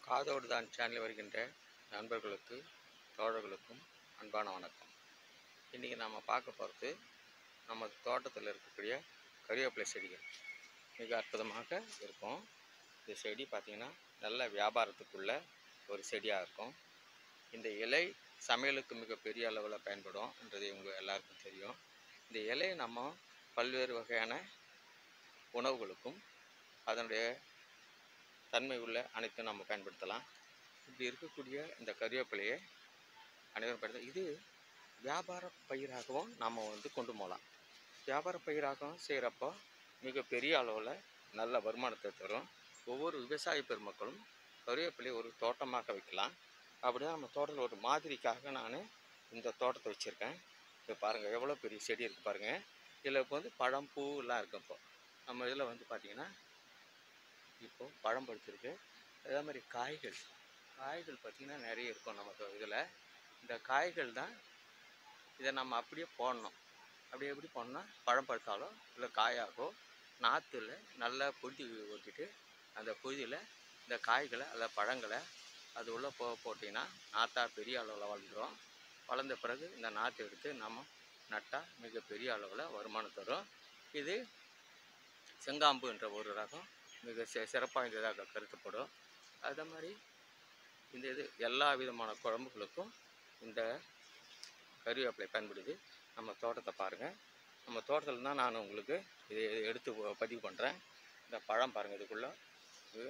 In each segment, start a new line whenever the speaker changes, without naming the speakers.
காதோடு தான் சேனல் வருகின்ற நண்பர்களுக்கு தோழர்களுக்கும் அன்பான வணக்கம் இன்றைக்கி நாம் பார்க்க போகிறது நம்ம தோட்டத்தில் இருக்கக்கூடிய கறிவேப்பிலை செடிகள் மிக அற்புதமாக இருக்கும் இந்த செடி பார்த்திங்கன்னா நல்ல வியாபாரத்துக்குள்ள ஒரு செடியாக இருக்கும் இந்த இலை சமையலுக்கு மிக பெரிய அளவில் பயன்படும் என்றது உங்கள் எல்லாருக்கும் தெரியும் இந்த இலையை நம்ம பல்வேறு வகையான உணவுகளுக்கும் அதனுடைய தன்மை உள்ள அனைத்தும் நம்ம பயன்படுத்தலாம் இப்படி இருக்கக்கூடிய இந்த கறிவேப்பிலையை அனைவரும் பயன்படுத்த இது வியாபார பயிராகவும் நம்ம வந்து கொண்டு போகலாம் வியாபார பயிராகவும் செய்கிறப்போ மிக பெரிய அளவில் நல்ல வருமானத்தை தரும் ஒவ்வொரு விவசாய பெருமக்களும் கறிவேப்பிலை ஒரு தோட்டமாக வைக்கலாம் அப்படியே நம்ம தோட்டத்தில் ஒரு மாதிரிக்காக நான் இந்த தோட்டத்தை வச்சுருக்கேன் இப்போ பாருங்கள் எவ்வளோ பெரிய செடி இருக்குது பாருங்கள் இதில் இப்போ வந்து பழம் பூ எல்லாம் இருக்கும் இப்போ நம்ம இதில் வந்து பார்த்திங்கன்னா இப்போ பழம் படுத்திருக்கு அதே மாதிரி காய்கள் காய்கள் பார்த்திங்கன்னா நிறைய இருக்கும் நம்ம இதில் இந்த காய்கள் தான் இதை நம்ம அப்படியே போடணும் அப்படியே எப்படி போடணும்னா பழம் படுத்தாலோ இல்லை காயாகோ நாற்றுல நல்லா புழுதி ஓட்டிட்டு அந்த புழுதியில் இந்த காய்களை அல்ல பழங்களை அது உள்ளே போ போட்டிங்கன்னா நாற்றா பெரிய அளவில் வளர்ந்துடும் வளர்ந்த பிறகு இந்த நாற்று எடுத்து நம்ம நட்டால் மிக பெரிய அளவில் வருமானம் தரும் இது செங்காம்பு என்ற ஒரு ரகம் மிக சி சிறப்பாக வாய்ந்ததாக கருதப்படும் அதே மாதிரி இந்த இது எல்லா விதமான குழம்புகளுக்கும் இந்த கறிவேப்பிலை பயன்படுது நம்ம தோட்டத்தை பாருங்கள் நம்ம தோட்டத்தில் தான் நான் உங்களுக்கு இதை எடுத்து ப- பதிவு பண்ணுறேன் இந்த பழம் பாருங்கள் இதுக்குள்ளே இது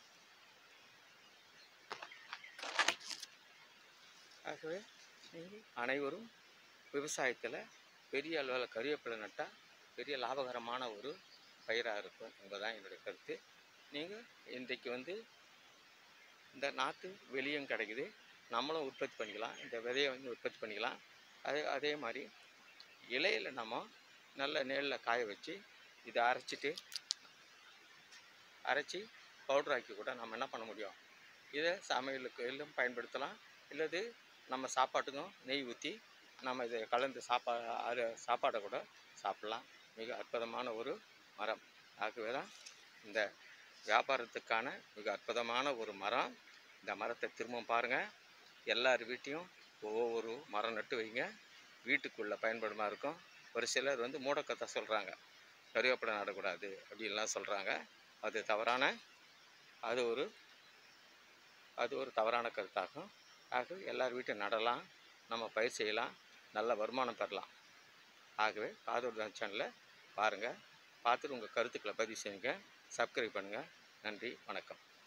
ஆகவே நீங்கள் அனைவரும் விவசாயத்தில் பெரிய அளவில் கறிவேப்பிலை நட்டால் பெரிய லாபகரமான ஒரு பயிராக இருக்கும் என்பதுதான் என்னுடைய கருத்து நீங்கள் இன்றைக்கு வந்து இந்த நாற்று வெளியும் கிடைக்குது நம்மளும் உற்பத்தி பண்ணிக்கலாம் இந்த விதையை வந்து உற்பத்தி பண்ணிக்கலாம் அதே அதே மாதிரி இலையில நம்ம நல்ல நேரில் காய வச்சு இதை அரைச்சிட்டு அரைச்சி பவுடராக்கி கூட நம்ம என்ன பண்ண முடியும் இதை சமையலுக்கு எல்லாம் பயன்படுத்தலாம் இல்லது நம்ம சாப்பாட்டுக்கும் நெய் ஊற்றி நம்ம இதை கலந்து சாப்பா அது சாப்பாடை கூட சாப்பிட்லாம் மிக அற்புதமான ஒரு மரம் ஆகவே தான் இந்த வியாபாரத்துக்கான மிக அற்புதமான ஒரு மரம் இந்த மரத்தை திரும்பவும் பாருங்கள் எல்லார் வீட்டையும் ஒவ்வொரு மரம் நட்டு வைங்க வீட்டுக்குள்ளே பயன்படுமா இருக்கும் ஒரு சிலர் வந்து மூடக்கத்தை சொல்கிறாங்க கருவேப்பிலை நடக்கூடாது அப்படின்லாம் சொல்கிறாங்க அது தவறான அது ஒரு அது ஒரு தவறான கருத்தாகும் ஆகவே எல்லார் வீட்டையும் நடலாம் நம்ம பயிர் செய்யலாம் நல்ல வருமானம் பெறலாம் ஆகவே காதோடு தான் சேனலை பாருங்கள் பார்த்துட்டு உங்கள் கருத்துக்களை பதிவு செய்யுங்க சப்ஸ்கிரைப் பண்ணுங்கள் நன்றி வணக்கம்